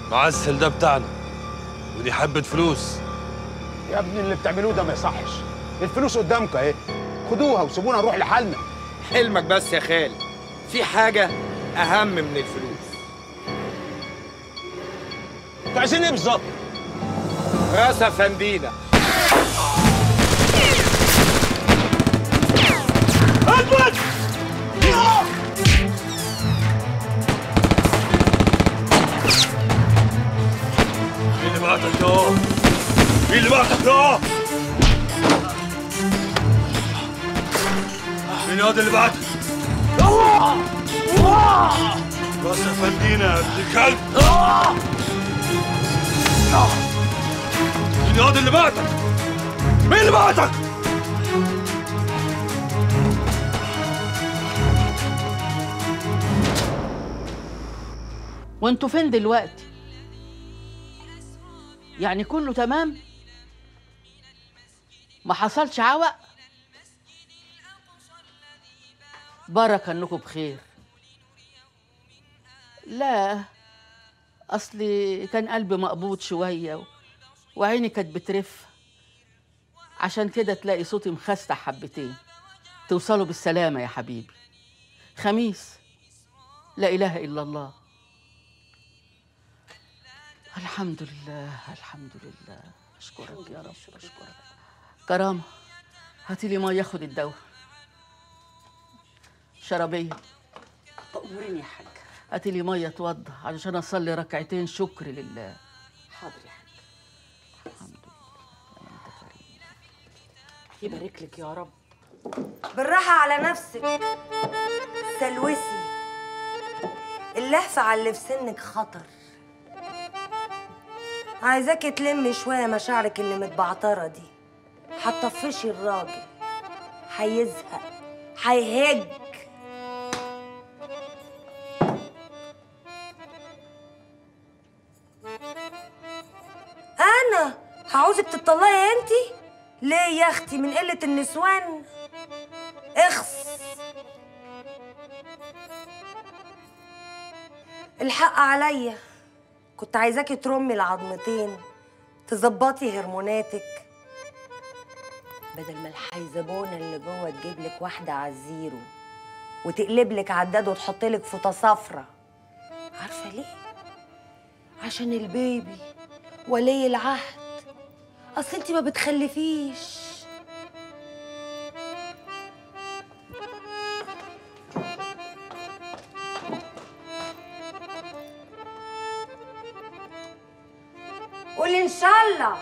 معسل ده بتاعنا ودي حبة فلوس يا ابني اللي بتعملوه ده ما يصحش الفلوس قدامك اهي خدوها وسيبونا نروح لحالنا حلمك بس يا خالد في حاجة أهم من الفلوس انتوا عايزين ايه بالظبط؟ راس أفندينا مين اللي بعتك يا مين اللي بعتك يا مين هذا اللي بعتك راس افندينا يا ابن الكلب مين هذا اللي بعتك مين اللي بعتك وانتوا فين دلوقتي يعني كله تمام ما حصلش عوق بركة انكم بخير لا اصلي كان قلبي مقبوض شوية و- وعيني كانت بترف عشان كده تلاقي صوتي مخستع حبتين توصلوا بالسلامة يا حبيبي خميس لا إله إلا الله الحمد لله الحمد لله اشكرك يا رب اشكرك كرامه هاتي لي ميه ياخد الدواء شرابيه تأمريني يا حاج هاتي لي ميه اتوضى علشان اصلي ركعتين شكر لله حاضر يا حاج الحمد لله انت كريم يبارك لك يا رب بالراحة على نفسك سلوسي اللهفة على اللي في سنك خطر عايزاكي تلمي شوية مشاعرك اللي متبعترة دي هتطفشي الراجل هيزهق هيهج أنا هعوزك تطلقي انتي ليه يا اختي من قلة النسوان اخس الحق عليا كنت عايزاكي ترمي العظمتين تظبطي هرموناتك بدل ما الحيزبونة اللي جوه تجيب لك واحدة على الزيرو وتقلب لك عداد وتحط لك فوطة صفرة عارفة ليه؟ عشان البيبي ولي العهد اصل انت ما بتخلفيش قولي ان شاء الله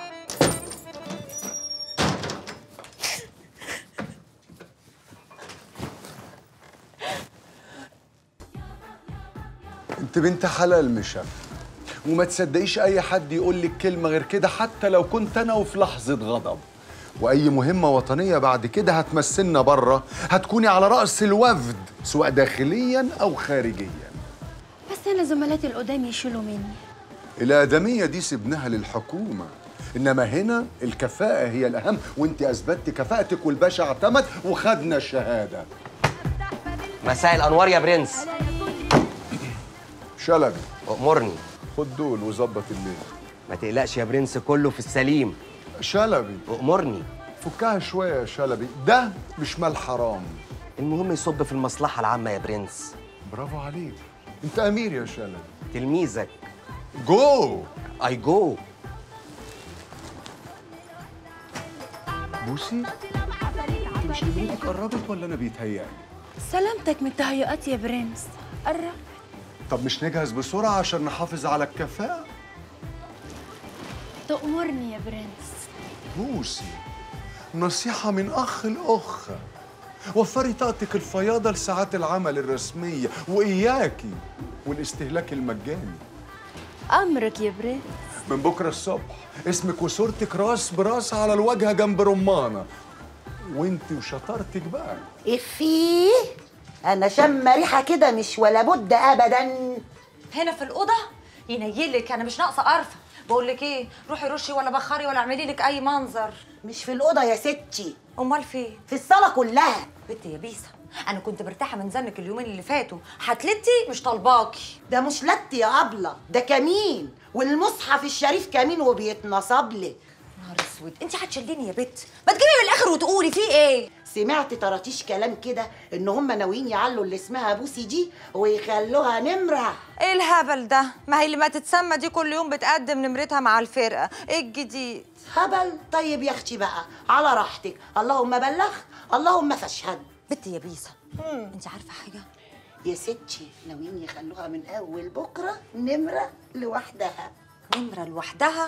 انت بنت حلال مشف وما تصدقيش اي حد يقول لك كلمه غير كده حتى لو كنت انا وفي لحظه غضب واي مهمه وطنيه بعد كده هتمثلنا بره هتكوني على راس الوفد سواء داخليا او خارجيا بس انا زملاتي القدام يشيلوا مني الادميه دي سيبناها للحكومه انما هنا الكفاءه هي الاهم وانت اثبتت كفاءتك والباشا اعتمد وخدنا الشهاده مساء الانوار يا برنس شلبي امرني خد دول وظبط الليل ما تقلقش يا برنس كله في السليم شلبي امرني فكها شويه يا شلبي ده مش مال حرام المهم يصب في المصلحه العامه يا برنس برافو عليك انت امير يا شلبي تلميذك جو اي جو بوسي انت مش نمرتك قربت ولا انا بيتهيألي سلامتك من التهيؤات يا برنس قرب طب مش نجهز بسرعه عشان نحافظ على الكفاءه تأمرني يا برنس بوسي نصيحة من أخ لأخ وفري طاقتك الفياضة لساعات العمل الرسمية وإياكي والاستهلاك المجاني أمرك يا برنس من بكرة الصبح اسمك وصورتك راس براس على الواجهة جنب رمانة وانت وشطارتك بقى إفيه أنا شم ريحة كده مش ولا بد أبدا هنا في الاوضه ينيلك انا مش ناقصه قرفه بقول لك ايه روحي رشي ولا بخري ولا اعملي لك اي منظر مش في الأوضة يا ستي امال فين في الصالة كلها بنتي يا بيسا انا كنت مرتاحه من زنك اليومين اللي فاتوا هتلتي مش طالباكي ده مش لت يا أبلة ده كمين والمصحف الشريف كمين وبيتنصب لك نهار اسود انت هتشليني يا بت ما تجيبي من الاخر وتقولي في ايه سمعت طراطيش كلام كده ان هم ناويين يعلوا اللي اسمها بوسي دي ويخلوها نمره ايه الهبل ده ما هي اللي ما تتسمى دي كل يوم بتقدم نمرتها مع الفرقه ايه الجديد هبل طيب يا اختي بقى على راحتك اللهم بلغ اللهم فاشهد بنت يا بيسا انت عارفه حاجه يا ستي ناويين يخلوها من اول بكره نمره لوحدها نمره لوحدها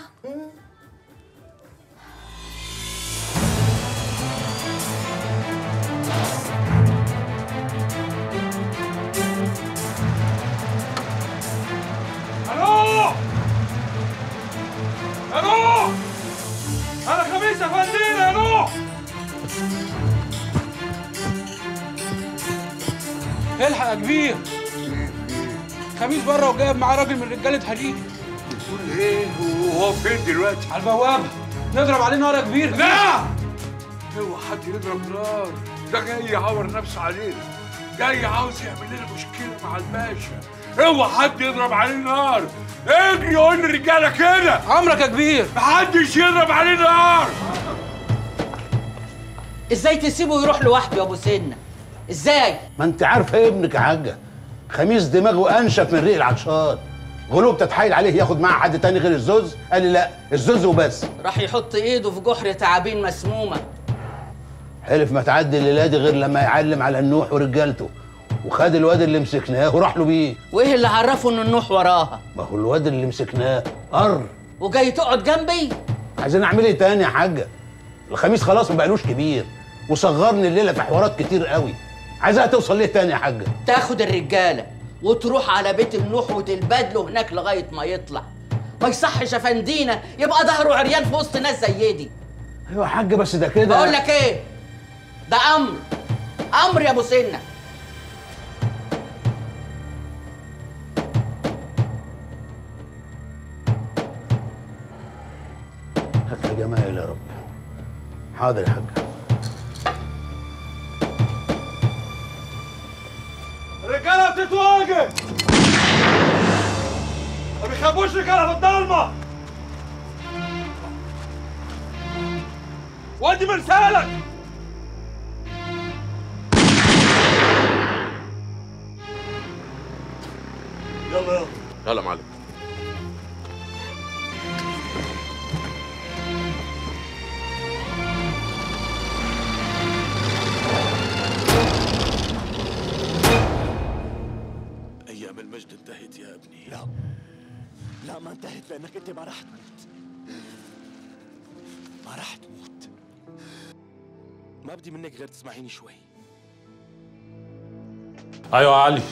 الو الو انا خميس افندينا الو الحق يا كبير خميس بره وجايب معاه راجل من رجاله هليل بتقول ايه وهو فين دلوقتي على البوابه نضرب عليه نار يا كبير لا اوعى حد يضرب نار ده جاي يعور نفسه علينا جاي عاوز يعمل لنا مشكله مع الباشا اوعى حد يضرب عليه نار اجري قول للرجاله كده عمرك يا كبير محدش يضرب عليه نار ازاي تسيبه يروح لوحده يا ابو سنه ازاي ما انت عارفه ابنك يا حاجه خميس دماغه انشف من ريق العطشان غلوب تتحايل عليه ياخد معاه حد تاني غير الزوز قال لي لا الزوز وبس راح يحط ايده في جحر تعابين مسمومه حلف ما تعدي الليله دي غير لما يعلم على النوح ورجالته وخد الواد اللي مسكناه وراح له بيه وايه اللي عرفه ان النوح وراها ما هو الواد اللي مسكناه قر وجاي تقعد جنبي عايزين اعمل ايه تاني يا حاجه الخميس خلاص ما بقالوش كبير وصغرني الليله في حوارات كتير قوي عايزها توصل ليه تاني يا حاجه تاخد الرجاله وتروح على بيت النوح وتلبدله هناك لغايه ما يطلع ما يصحش يا فندينا يبقى ظهره عريان في وسط ناس زي دي ايوه يا حاج بس ده كده بقول لك ايه ده امر امر يا ابو سنه هات يا جمال يا رب حاضر يا حاج الرجاله بتتواجه ما بيخبوش رجاله في الضلمه ودي مرسالك يلا يلا يلا يا معلم ايام المجد انتهت يا ابني لا لا ما انتهت لانك انت ما راح تموت ما راح تموت ما بدي منك غير تسمعيني شوي ايوه يا علي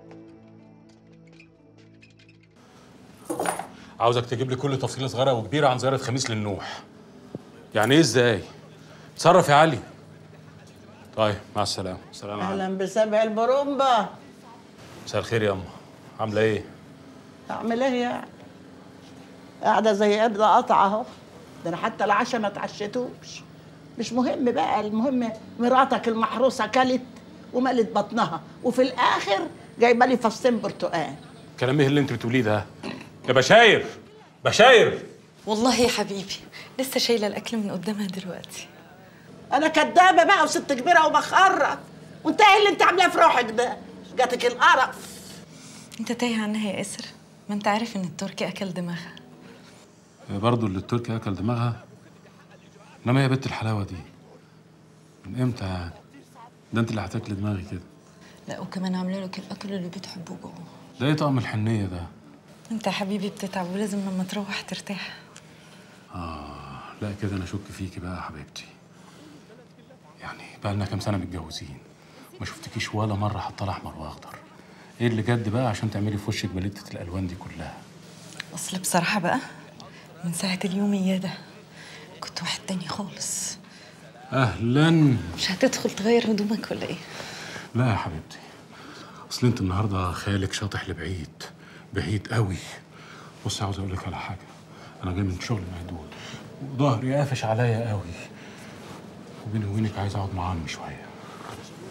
عاوزك تجيب لي كل تفصيله صغيره وكبيره عن زياره خميس للنوح يعني ايه ازاي تصرف يا علي طيب مع السلامه سلام عليكم اهلا بسبع البرومبا مساء الخير يا اما عامله ايه اعمل ايه يعني قاعده زي قبل قطعه اهو ده انا حتى العشاء ما اتعشيتوش مش مهم بقى المهم مراتك المحروسه كلت وملت بطنها وفي الاخر جايبه لي فصين برتقال كلام ايه اللي انت بتقوليه ده يا بشاير بشاير والله يا حبيبي لسه شايله الاكل من قدامها دلوقتي انا كدابه بقى وست كبيره وبخرف وانت ايه اللي انت عاملاه في روحك ده جاتك القرف انت تايه عنها يا اسر ما انت عارف ان التركي اكل دماغها برضه اللي التركي اكل دماغها انما يا بنت الحلاوه دي من امتى يعني ده انت اللي هتاكلي دماغي كده لا وكمان عامله لك الاكل اللي بتحبه جوه ده ايه طقم الحنيه ده انت يا حبيبي بتتعب ولازم لما تروح ترتاح اه لا كده انا اشك فيكي بقى يا حبيبتي يعني بقى لنا كام سنه متجوزين ما شفتكيش ولا مره حاطه لها احمر واخضر ايه اللي جد بقى عشان تعملي في وشك بلدة الالوان دي كلها اصل بصراحه بقى من ساعه اليوميه ده كنت واحد تاني خالص اهلا مش هتدخل تغير هدومك ولا ايه لا يا حبيبتي اصل انت النهارده خيالك شاطح لبعيد بعيد قوي بصي عاوز اقول لك على حاجه انا جاي من شغل مهدود وظهري قافش عليا قوي وبيني وبينك عايز اقعد مع عمي شويه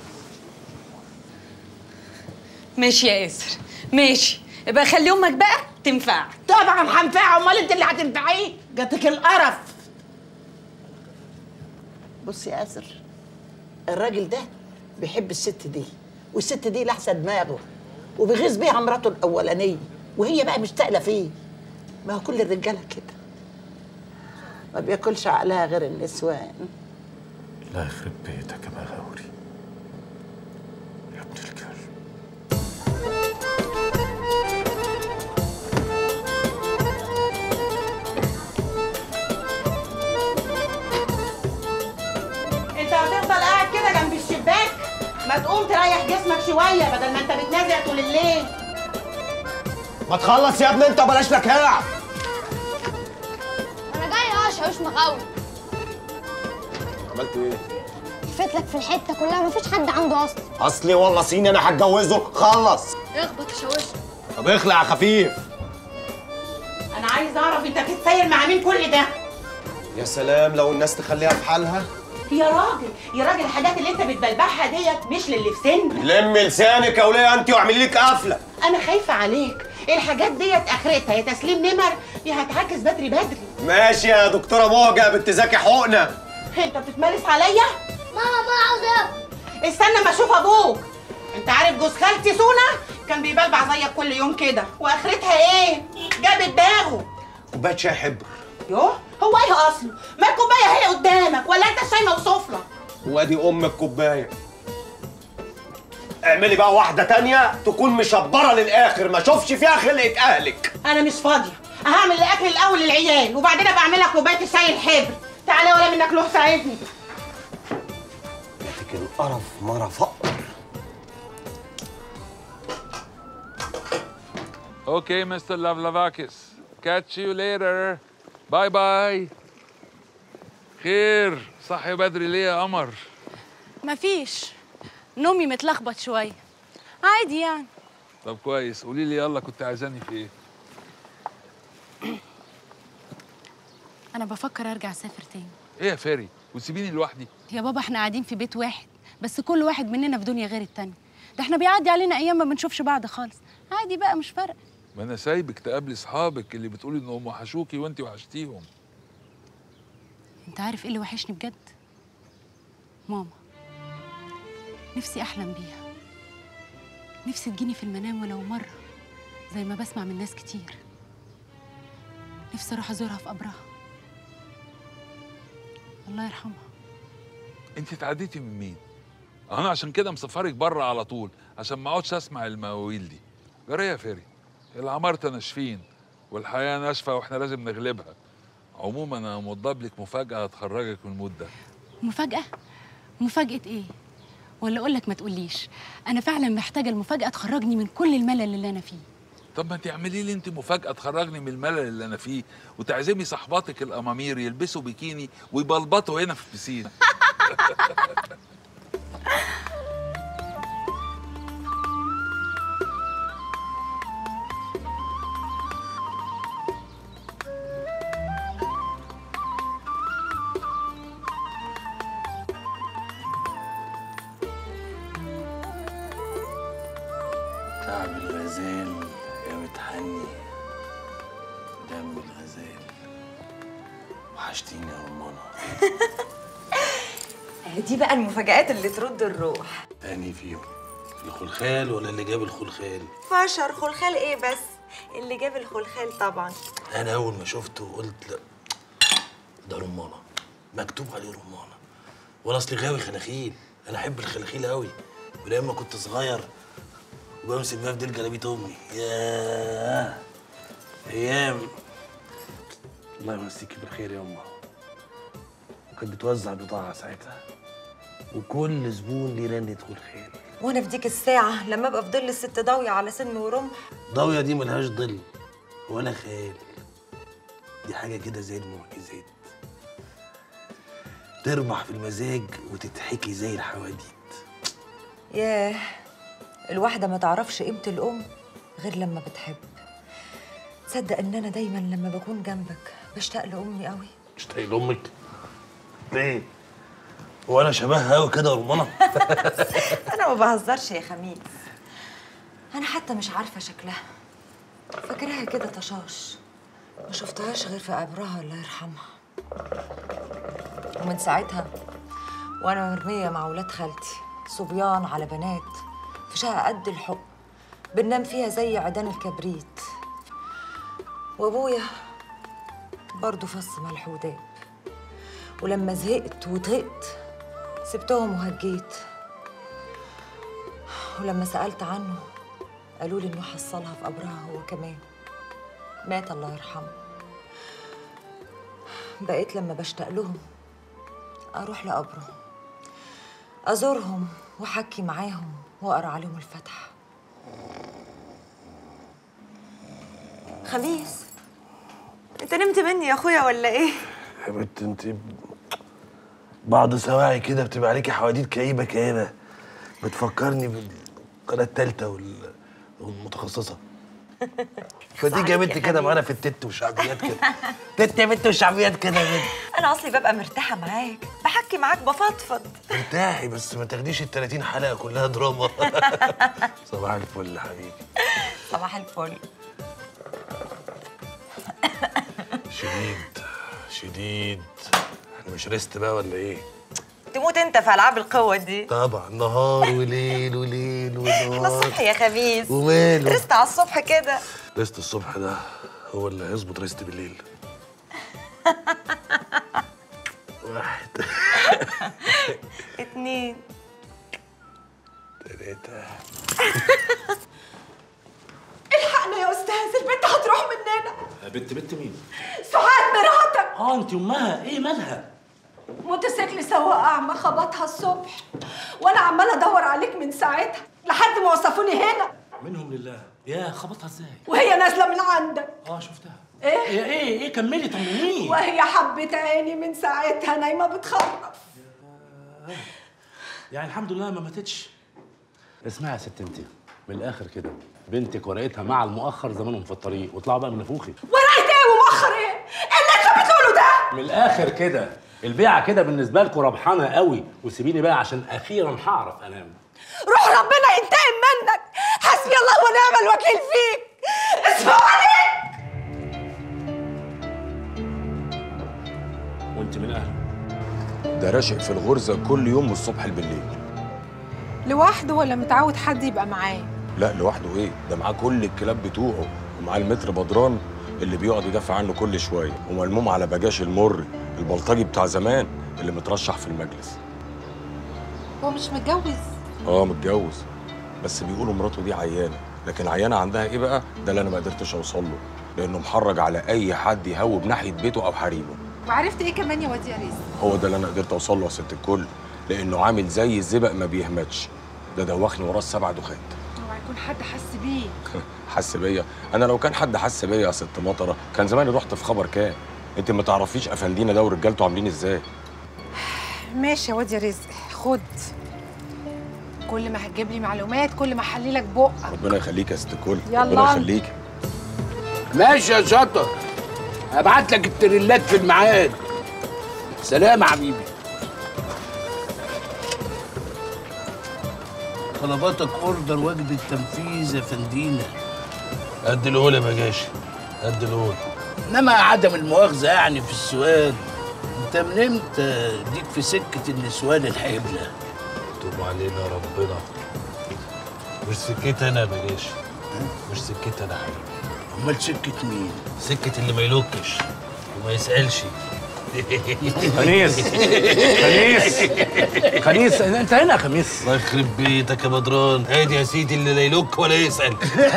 ماشي يا ياسر ماشي يبقى خلي امك بقى تنفع طبعا هنفعه امال انت اللي هتنفعيه جاتك القرف بص يا اسر الراجل ده بيحب الست دي والست دي لحسه دماغه وبيغيظ بيها مراته الاولانيه وهي بقى مشتاقه فيه ما هو كل الرجاله كده ما بياكلش عقلها غير النسوان لا يخرب بيتك يا بغاوري يا ابن الكلب انت هتفضل قاعد كده جنب الشباك ما تقوم تريح جسمك شويه بدل ما انت بتنازع طول الليل ما تخلص يا ابني انت وبلاش لكاع انا جاي اشعش مغاوي عملت ايه؟ لفت لك في الحته كلها مفيش حد عنده اصلا اصلي والله صيني انا هتجوزه خلص اخبط شوشك طب اخلع يا خفيف انا عايز اعرف انت بتتسير مع مين كل ده يا سلام لو الناس تخليها في حالها يا راجل يا راجل الحاجات اللي انت بتبلبعها ديت مش للي في سنك لمي لسانك يا وليه انت واعملي لك قفله انا خايفه عليك الحاجات ديت اخرتها يا تسليم نمر يا هتعاكس بدري بدري ماشي يا دكتوره موجه بنت زكي حقنه انت بتتمارس عليا ماما ما عاوز استنى ما اشوف ابوك انت عارف جوز خالتي سونا كان بيبلبع زيك كل يوم كده واخرتها ايه جابت دماغه كوبايه شاي حبر يوه هو ايه اصله ما الكوبايه هي قدامك ولا انت شاي موصوف لك وادي ام الكوبايه اعملي بقى واحده تانية تكون مشبره للاخر ما اشوفش فيها خلقه اهلك انا مش فاضيه هعمل الاكل الاول للعيال وبعدين ابقى اعمل لك كوبايه الشاي الحبر تعالى ولا منك له ساعدني لكن القرف مره فقر Okay, Mr. Lavlavakis. Catch you later. باي باي. خير صحي بدري ليه يا قمر؟ مفيش نومي متلخبط شويه عادي يعني طب كويس قولي لي يلا كنت عايزاني في ايه؟ انا بفكر ارجع اسافر تاني ايه يا فاري؟ وتسيبيني لوحدي؟ يا بابا احنا قاعدين في بيت واحد بس كل واحد مننا في دنيا غير التاني ده احنا بيعدي علينا ايام ما بنشوفش بعض خالص عادي بقى مش فارقه ما انا سايبك تقابلي اصحابك اللي بتقولي انهم وحشوكي وانت وحشتيهم. انت عارف ايه اللي وحشني بجد ماما نفسي احلم بيها نفسي تجيني في المنام ولو مره زي ما بسمع من ناس كتير نفسي اروح ازورها في قبرها الله يرحمها انت اتعديتي من مين؟ انا عشان كده مسفرك بره على طول عشان ما اقعدش اسمع المواويل دي. جرى يا فاري العمارة ناشفين والحياة ناشفة واحنا لازم نغلبها. عموما انا موضب لك مفاجأة هتخرجك من المود ده. مفاجاه مفاجاه ايه ولا اقول لك ما تقوليش انا فعلا محتاجه المفاجاه تخرجني من كل الملل اللي انا فيه طب ما تعملي لي انت مفاجأة تخرجني من الملل اللي انا فيه وتعزمي صحباتك الامامير يلبسوا بيكيني ويبلبطوا هنا في البسين. تعب الغزال يا متحني دم الغزال وحشتيني يا رمانة دي بقى المفاجآت اللي ترد الروح تاني فيهم الخلخال ولا اللي جاب الخلخال فشر خلخال ايه بس اللي جاب الخلخال طبعا انا اول ما شفته قلت لا ده رمانة مكتوب عليه رمانة وانا اصلي غاوي خلاخيل انا احب الخلاخيل قوي ولما كنت صغير وبمسك بيها في ديل جلابيه امي ياه ايام الله يمسيكي بالخير يا امه وكانت بتوزع بضاعه ساعتها وكل زبون ليه رنة خلخال وانا في ديك الساعة لما ابقى في ظل الست ضاوية على سن ورمح ضاوية دي ملهاش ظل ولا خيال دي حاجة كده زي المعجزات ترمح في المزاج وتتحكي زي الحواديت ياه الواحدة ما تعرفش قيمة الأم غير لما بتحب تصدق إن أنا دايما لما بكون جنبك بشتاق لأمي قوي تشتاقي لأمك ليه؟ هو أنا شبهها أوي كده يا رمانة؟ أنا ما بهزرش يا خميس أنا حتى مش عارفة شكلها فاكراها حكايه كده طشاش ما شفتهاش غير في قبرها الله يرحمها ومن ساعتها وانا مرميه مع ولاد خالتي صبيان على بنات في شقه قد الحق بننام فيها زي عيدان الكبريت وابويا برضه فص ملح وداب ولما زهقت وطهقت سبتهم وهجيت ولما سألت عنه قالوا لي إنه حصلها في قبرها هو كمان مات الله يرحمه بقيت لما بشتاق لهم أروح لقبرهم أزورهم وأحكي معاهم وأقرأ عليهم الفاتحة خميس انت نمت مني يا اخويا ولا ايه يا بنت انت بعض سواعي كده بتبقى عليكي حواديت كئيبه كده بتفكرني بالقناه الثالثه وال... والمتخصصه فتيجي يا بنت كده معانا في التت والشعبيات كده تت يا بنت والشعبيات كده يا بنت انا اصلي ببقى مرتاحه معاك بحكي معاك بفضفض ارتاحي بس ما تاخديش ال 30 حلقه كلها دراما صباح الفل يا حبيبي صباح الفل شديد شديد احنا مش ريست بقى ولا ايه؟ تموت انت في العاب القوه دي طبعا نهار وليل وليل ونهار احنا الصبح يا خميس وماله رست على الصبح كده ريست الصبح ده هو اللي هيظبط ريست بالليل واحد اتنين تلاتة الحقنا يا استاذ البنت هتروح مننا بنت بنت مين؟ سعاد مراتك اه انت امها ايه مالها؟ موتوسيكل سواق اعمى خبطها الصبح وانا عماله ادور عليك من ساعتها لحد ما وصفوني هنا منهم لله يا خبطها ازاي؟ وهي نازله من عندك اه شفتها ايه ايه ايه ايه كملي طمنيني وهي حبت عيني من ساعتها نايمه بتخرف يعني الحمد لله ما ماتتش اسمعي يا ست انت من الاخر كده بنتك ورقتها مع المؤخر زمانهم في الطريق واطلعوا بقى من نفوخي ورقت ايه ومؤخر ايه؟ اللي انت بتقوله ده من الاخر كده البيعه كده بالنسبه لكم ربحانه قوي وسيبيني بقى عشان اخيرا هعرف انام روح ربنا ينتقم منك حسبي الله ونعم الوكيل فيك اسمع عليك وانت من اهله ده راشق في الغرزة كل يوم من الصبح بالليل لوحده ولا متعود حد يبقى معاه لا لوحده ايه ده معاه كل الكلاب بتوعه ومعاه المتر بدران اللي بيقعد يدافع عنه كل شويه وملموم على بجاش المر البلطجي بتاع زمان اللي مترشح في المجلس هو مش متجوز اه متجوز بس بيقولوا مراته دي عيانه لكن عيانه عندها ايه بقى ده اللي انا ما قدرتش اوصل له لانه محرج على اي حد يهوب ناحيه بيته او حريمه وعرفت ايه كمان يا واد يا رزق هو ده اللي انا قدرت اوصل له يا ست الكل لانه عامل زي الزبق ما بيهمتش ده دوخني وراه السبع دخات اوعى يكون حد حس بيك حس بيا انا لو كان حد حس بيا يا ست مطره كان زماني رحت في خبر كام انت ما تعرفيش افندينا ده ورجالته عاملين ازاي ماشي يا واد يا رزق خد كل ما هتجيب لي معلومات كل ما احللك بقك ربنا يخليك يا ست الكل يلا. ربنا يخليك ماشي يا شطر هبعت لك التريلات في الميعاد سلام يا حبيبي طلباتك اوردر وجبه تنفيذ يا فندينا قد القول يا بجاشي قد القول انما عدم المؤاخذه يعني في السؤال انت من امتى ديك في سكه النسوان الحبله توب علينا ربنا مش سكتي انا يا بجاشي مش سكتي انا يا حبيبي امال سكه مين سكه اللي ما يلوكش وما يسالش خميس خميس خميس انت هنا يا خميس الله يخرب بيتك يا بدران ادي يا سيدي اللي لا يلوك ولا يسال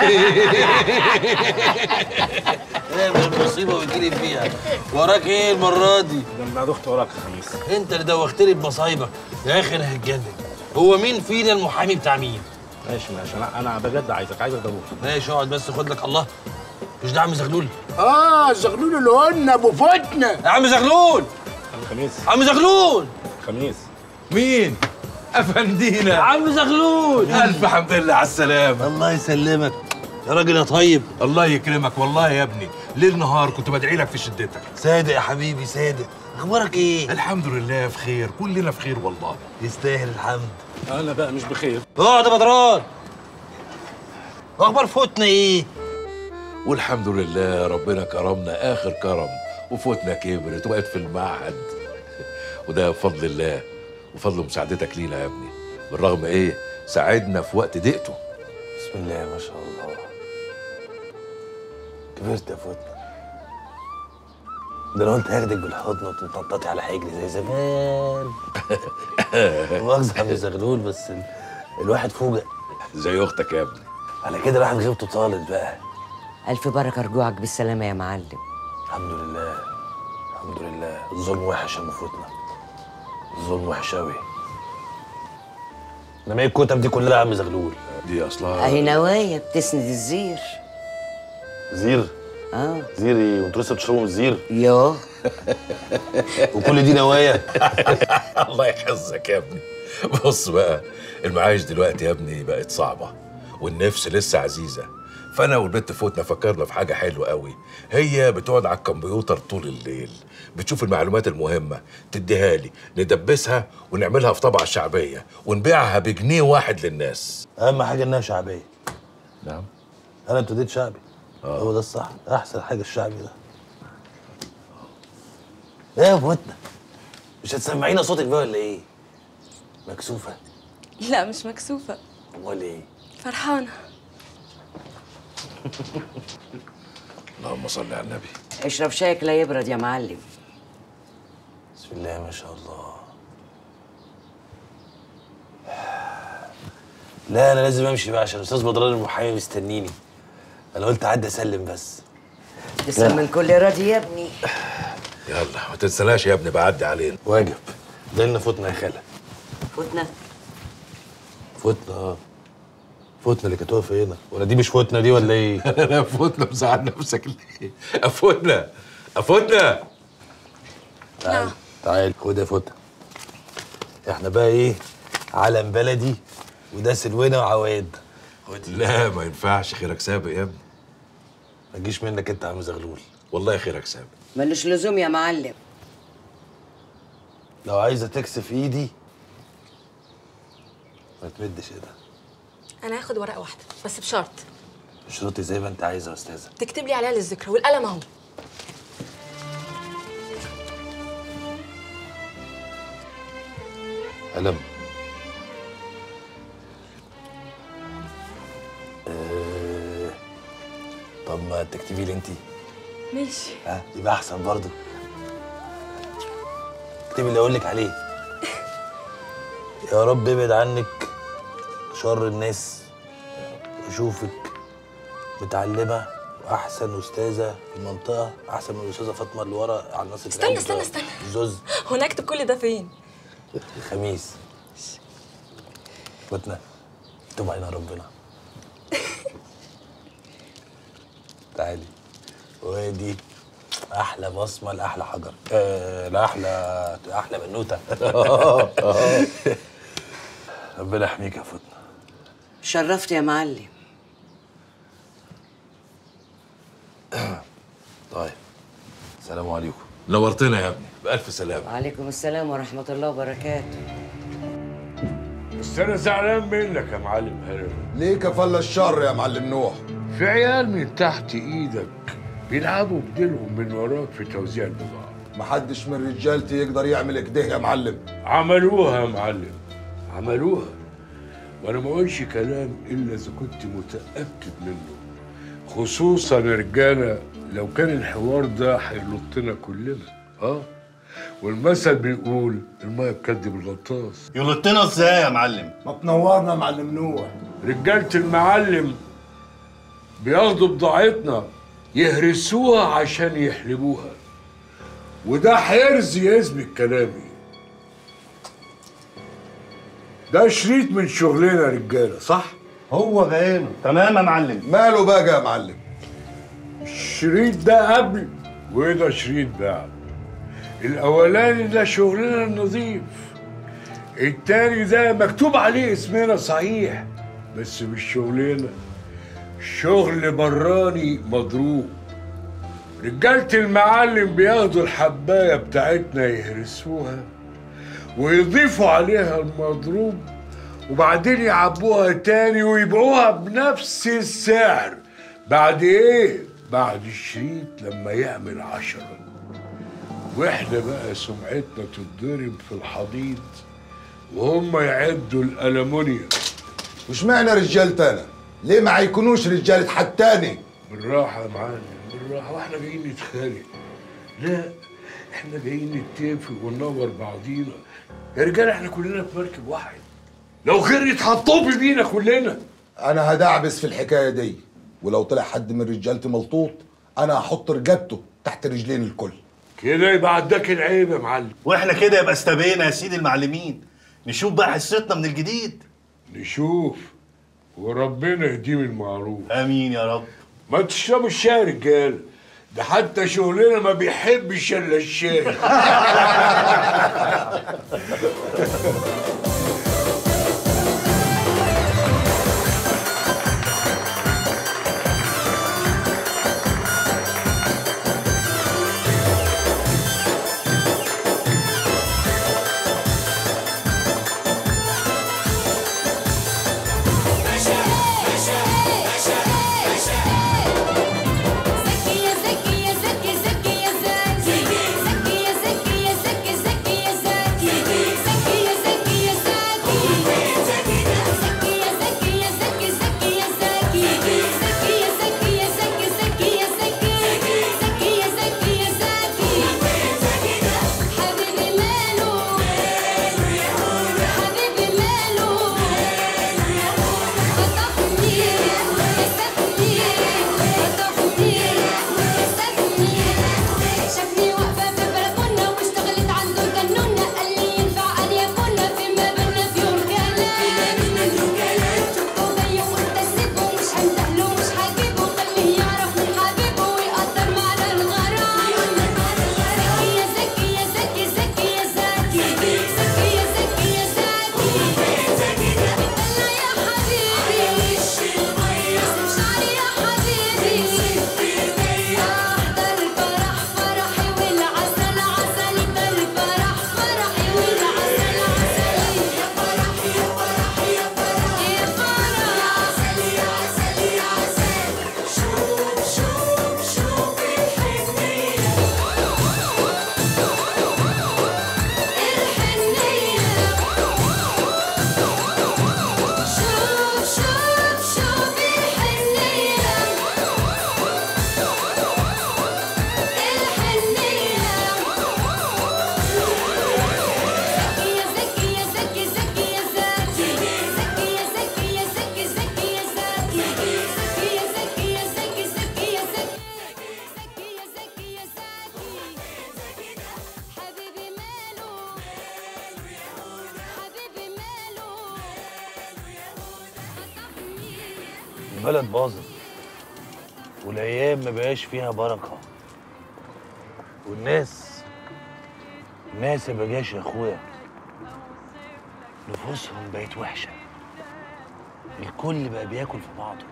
ايه من المصيبه ويجيلي فيها وراك ايه المره دي ده بعد اختي وراك يا خميس انت اللي دوختني بمصايبك يا اخي انا هتجنن هو مين فينا المحامي بتاع مين ماشي ماشي انا انا بجد عايزك عايزك ضروري ماشي اقعد بس خد لك الله مش ده عم زغلول اه زغلول اللي قلنا ابو فتنه يا عم زغلول عم خميس عم زغلول خميس مين؟ افندينا عم زغلول الف حمد لله على السلامه الله يسلمك يا راجل يا طيب الله يكرمك والله يا ابني ليل نهار كنت بدعي لك في شدتك صادق يا حبيبي صادق اخبارك ايه الحمد لله في خير كلنا في خير والله يستاهل الحمد انا بقى مش بخير اقعد يا بدران اخبار فتنه ايه والحمد لله ربنا كرمنا اخر كرم وفوتنا كبرت وبقت في المعهد وده بفضل الله وفضل مساعدتك لينا يا ابني بالرغم ايه ساعدنا في وقت ضيقته بسم الله ما شاء الله كبرت يا فوتنا ده انا قلت هاخدك بالحضن وتنططي على حجري زي زمان مؤاخذة يا عم زغلول بس ال... الواحد فوجئ زي اختك يا ابني على كده الواحد غيبته طالت بقى ألف بركة رجوعك بالسلامة يا معلم الحمد لله الحمد لله الظلم وحش يا ام فوتنا الظلم وحش قوي انما ايه الكتب دي كلها يا عم زغلول دي اصلها أهي نوايا بتسند الزير زير اه زير ايه وانتوا لسه بتشربوا من الزير يوه وكل دي نوايا الله يحفظك يا ابني بص بقى المعايش دلوقتي يا ابني بقت صعبة والنفس لسه عزيزة فأنا والبنت فوتنا فكرنا في حاجة حلوة قوي هي بتقعد على الكمبيوتر طول الليل بتشوف المعلومات المهمة تديها لي ندبسها ونعملها في طبعة شعبية ونبيعها بجنيه واحد للناس اهم حاجه انها شعبيه نعم انا ابتديت شعبي آه. هو ده الصح احسن حاجه الشعبي ده ايه يا فوتنا مش هتسمعينا صوتك بقى ولا ايه مكسوفه لا مش مكسوفة امال ايه فرحانة اللهم صل على النبي اشرب شايك لا يبرد يا معلم بسم الله ما شاء الله لا انا لازم امشي بقى عشان الاستاذ بدران المحامي مستنيني انا قلت اعدي اسلم بس تسلم من كل راضي يا ابني يلا ما تنسناش يا ابني بعدي علينا واجب ده لنا فوتنا يا خاله فوتنا فوتنا اه فوتنا اللي كانت واقفه هنا ولا دي مش فوتنا دي ولا ايه لا فوتنا مزعل نفسك ليه افوتنا افوتنا تعال تعال خد يا فوتنا احنا بقى ايه علم بلدي وده سلونا وعواد خد لا ما ينفعش خيرك سابق يا ابني ما تجيش منك انت يا عم زغلول والله خيرك سابق ملوش لزوم يا معلم لو عايزه تكسف ايدي ما تمدش ايدها أنا هاخد ورقة واحدة بس بشرط اشرطي زي ما انت عايزه يا استاذه تكتب لي عليها للذكرى والقلم أهو قلم آه، طب ما تكتبي لي انت ماشي ها يبقى احسن برضو اكتبي اللي اقول لك عليه يا رب ابعد عنك شر الناس واشوفك متعلمه واحسن استاذه في المنطقه احسن من الاستاذه فاطمه اللي ورا على الناس استنى استنى استنى زوز هو أنا أكتب كل ده فين؟ خميس فتنا تب علينا ربنا تعالي وادي احلى بصمه لاحلى حجر آه لاحلى احلى بنوته ربنا يحميك يا فتنه شرفت يا معلم طيب السلام عليكم نورتنا يا ابني بألف سلامة وعليكم السلام ورحمة الله وبركاته بس أنا زعلان منك يا معلم هرم ليه كفل الشر يا معلم نوح في عيال من تحت إيدك بيلعبوا بديلهم من وراك في توزيع البضاعة محدش من رجالتي يقدر يعمل كده يا معلم عملوها يا معلم عملوها وانا ما اقولش كلام الا اذا كنت متاكد منه خصوصا يا رجاله لو كان الحوار ده هيلطنا كلنا اه والمثل بيقول الميه بتكدب الغطاس يلطنا ازاي يا معلم ما تنورنا يا معلم نوح رجاله المعلم بياخدوا بضاعتنا يهرسوها عشان يحلبوها وده حرز يثبت كلامي ده شريط من شغلنا يا رجاله صح؟ هو بعينه تمام يا معلم ماله بقى يا معلم الشريط ده قبل وده شريط بعد الاولاني ده شغلنا النظيف التاني ده مكتوب عليه اسمنا صحيح بس مش شغلنا شغل براني مضروب رجالة المعلم بياخدوا الحباية بتاعتنا يهرسوها ويضيفوا عليها المضروب وبعدين يعبوها تاني ويبيعوها بنفس السعر بعد ايه؟ بعد الشريط لما يعمل عشرة واحنا بقى سمعتنا تتضرب في الحضيض وهم يعدوا الألمونيوم مش معنى رجالة انا ليه ما هيكونوش رجالة حد تاني بالراحة يا معلم بالراحة واحنا جايين نتخانق لا احنا جايين نتفق وننور بعضينا يا رجال احنا كلنا في مركب واحد لو غير هتطب بينا كلنا انا هدعبس في الحكاية دي ولو طلع حد من رجالتي ملطوط انا هحط رجالته تحت رجلين الكل كده يبقى عداك العيب يا معلم واحنا كده يبقى استبينا يا سيدي المعلمين نشوف بقى حصتنا من الجديد نشوف وربنا يديم المعروف امين يا رب ما تشربوا الشاي يا رجاله ده حتى شغلنا ما بيحبش الا الشاي شافني واقفة في البلكونة واشتغلت عنده الجنونة قال لي ينفع قال يكون فيما بينا في يوم كلام شفته جاي وقلت اسيبه مش هندهله مش هجيبه خليه يعرف من حبيبه ويقدر معنى الغرام زكي يا زكي يا زكي زكي يا زكي زكي يا زكي يا زكي اتدلع يا حبيبي اسم شعري يا حبيبي احضر الفرح فرحي والعسل عسلي ده الفرح فرحي والعسل عسلي يا فرح يا فرح يا فرح يا فرح يا عسل يا عسل يا عسل شوف شوف شوف الحنية شوف شوف شوف الحنية زكي يا زكي زكي يا زكي زكي يا زكي يا زكي زكي يا زكي زكي يا زكي يا زكي زكي يا زكي زكي يا زكي يا زكي حبيبي ماله حبيبي ماله البلد باظت والايام ما بقاش فيها بركه والناس الناس ما بقاش يا اخويا نفوسهم بقت وحشه الكل بقى بياكل في بعضه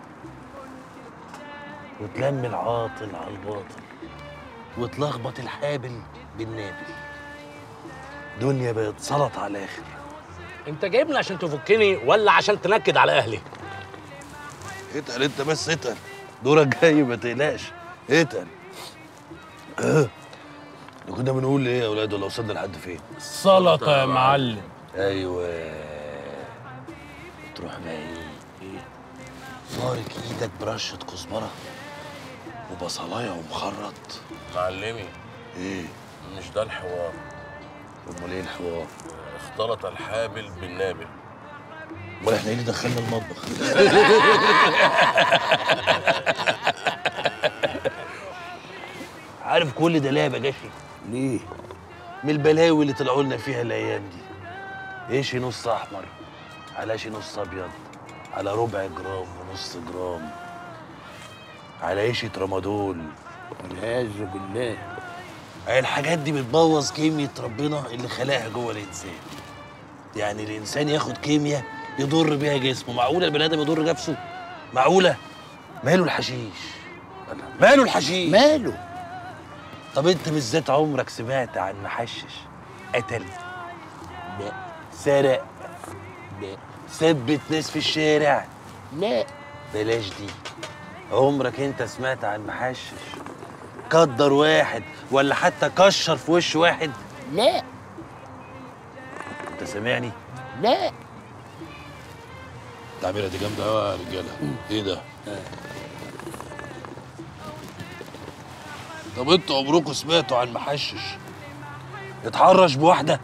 وتلم العاطل على الباطل وتلخبط الحابل بالنابل دنيا بقت سلط على الاخر انت جايبني عشان تفكني ولا عشان تنكد على اهلي اتقل انت بس اتقل دورك جاي ما تقلقش اتقل اه احنا كنا بنقول ايه يا اولاد ولا وصلنا لحد فين؟ سلطة يا معلم. ايوه تروح بقى ايه؟ ايه؟ فارك ايدك برشة كزبرة وبصلاية ومخرط معلمي ايه؟ مش ده الحوار امال ايه الحوار؟ اختلط الحابل بالنابل امال احنا ايه اللي دخلنا المطبخ؟ عارف كل ده ليه يا بجاشي؟ ليه؟ من البلاوي اللي طلعوا لنا فيها الايام دي ايش نص احمر على شي نص ابيض على ربع جرام ونص جرام على عيشة رمادول والعياذ بالله الحاجات دي بتبوظ كيمياء ربنا اللي خلقها جوه الانسان يعني الانسان ياخد كيمياء يضر بيها جسمه معقوله البني ادم يضر نفسه معقوله ماله الحشيش ماله الحشيش ماله طب انت بالذات عمرك سمعت عن محشش قتل لا سرق لا ثبت ناس في الشارع لا بلاش دي عمرك انت سمعت عن محشش قدر واحد ولا حتى كشر في وش واحد لا انت سامعني لا التعبيره دي جامده قوي يا رجاله ايه ده طب انتوا عمركم سمعتوا عن محشش اتحرش بواحده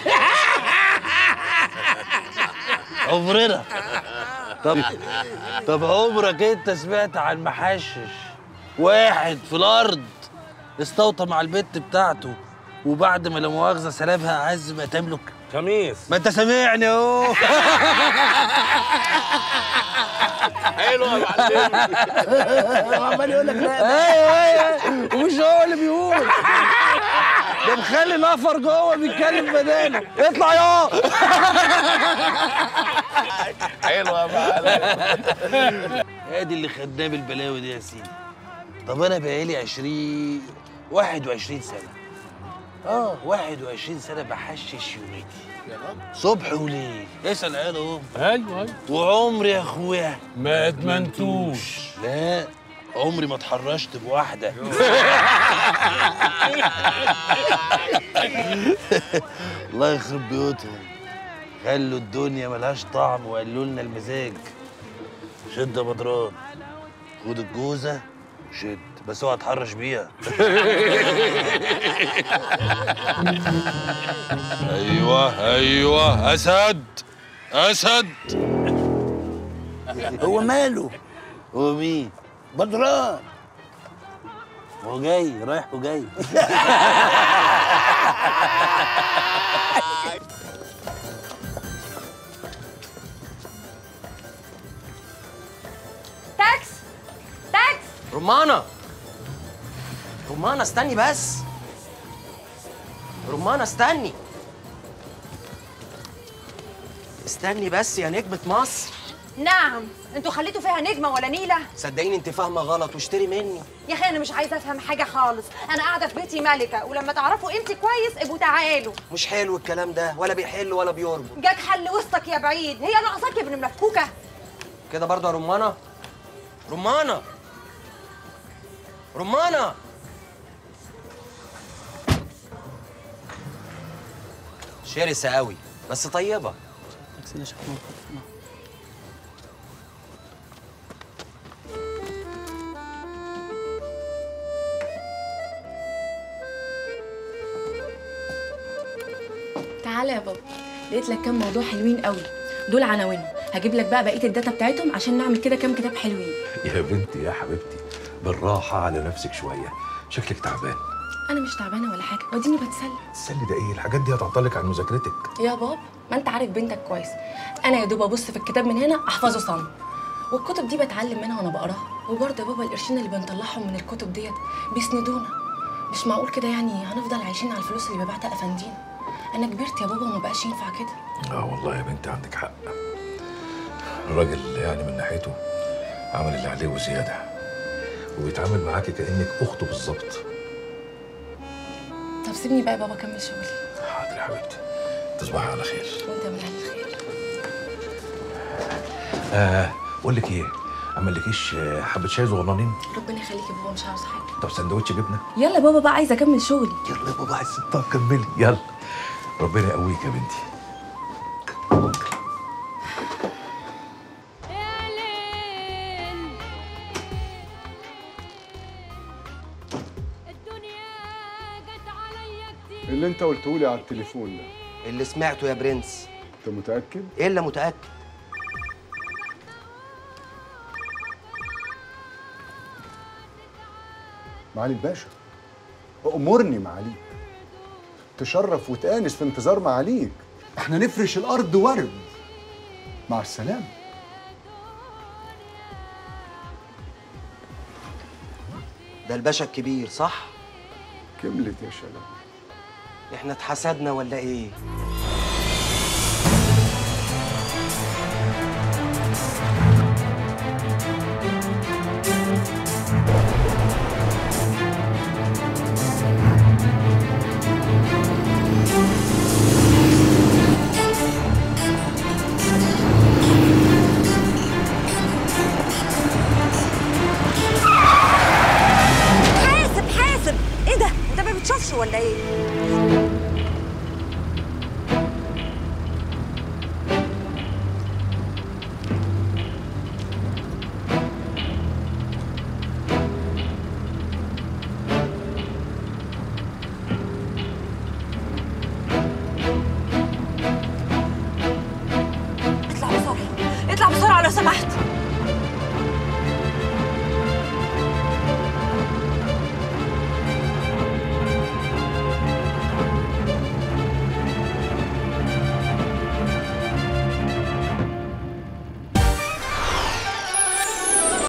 عمرنا طب طب عمرك انت سمعت عن محشش واحد في الارض استوطى مع البت بتاعته وبعد ما لا مؤاخذه سلبها اعز ما تملك خميس ما انت سامعني اهو حلو يا معلم عمال يقول لك لا ايوه ايوه ومش هو اللي بيقول ده مخلي نفر جوه بيتكلم بداله اطلع يا حلو يا معلم ادي اللي خدناه بالبلاوي دي يا سيدي طب انا بقالي 20 21 سنه اه 21 سنه بحشش يوميتي صبح وليل اسال عيال اهو ايوه ايوه وعمري يا اخويا ما ادمنتوش لا عمري ما اتحرشت بواحده الله يخرب بيوتهم خلوا الدنيا ملهاش طعم وقالوا لنا المزاج شد يا بدران خد الجوزه شد بس اوعى تحرش بيها ايوه ايوه اسد اسد هو ماله هو مين بدران هو جاي رايح وجاي تاكس تاكس رمانة رمانة استني بس رمانة استني استني بس يا نجمة مصر نعم انتوا خليتوا فيها نجمه ولا نيله صدقيني انت فاهمة غلط واشتري مني يا اخي انا مش عايزه افهم حاجه خالص انا قاعده في بيتي ملكه ولما تعرفوا قيمتي كويس ابقوا تعالوا مش حلو الكلام ده ولا بيحل ولا بيربط جاك حل وسطك يا بعيد هي ناقصاك يا ابن مفكوكه كده برضه يا رمانة رمانة رمانة شرسة قوي بس طيبة تعالى يا بابا لقيت لك كام موضوع حلوين قوي دول عناوينهم هجيب لك بقى بقيه الداتا بتاعتهم عشان نعمل كده كام كتاب حلوين يا بنتي يا حبيبتي بالراحة على نفسك شوية شكلك تعبان انا مش تعبانه ولا حاجه وديني بتسلى تسلي ده ايه الحاجات دي هتعطلك عن مذاكرتك يا بابا ما انت عارف بنتك كويس انا يا دوب ابص في الكتاب من هنا احفظه صم والكتب دي بتعلم منها وانا بقراها وبرضه يا بابا القرشين اللي بنطلعهم من الكتب ديت بيسندونا مش معقول كده يعني هنفضل عايشين على الفلوس اللي ببعتها افندينا انا كبرت يا بابا وما بقاش ينفع كده اه والله يا بنتي عندك حق الراجل يعني من ناحيته عمل اللي عليه وزيادة وبيتعامل معاكي كأنك أخته بالظبط طب سيبني بقى يا بابا اكمل شغلي حاضر يا حبيبتي تصبحي على خير وانت من اهل الخير آه بقول لك ايه عملكيش آه، حبة شاي صغننين ربنا يخليك يا بابا مش عاوز حاجه طب سندوتش جبنة يلا بابا بقى عايزه اكمل شغلي يلا يا بابا عايز طب كملي يلا ربنا يقويك يا بنتي اللي انت قلته لي على التليفون ده اللي سمعته يا برنس انت متاكد الا متأكد معالي الباشا امرني معاليك تشرف وتآنس في انتظار معاليك احنا نفرش الارض ورد مع السلامه ده الباشا الكبير صح؟ كملت يا شلال احنا اتحسدنا ولا ايه؟ ولا ايه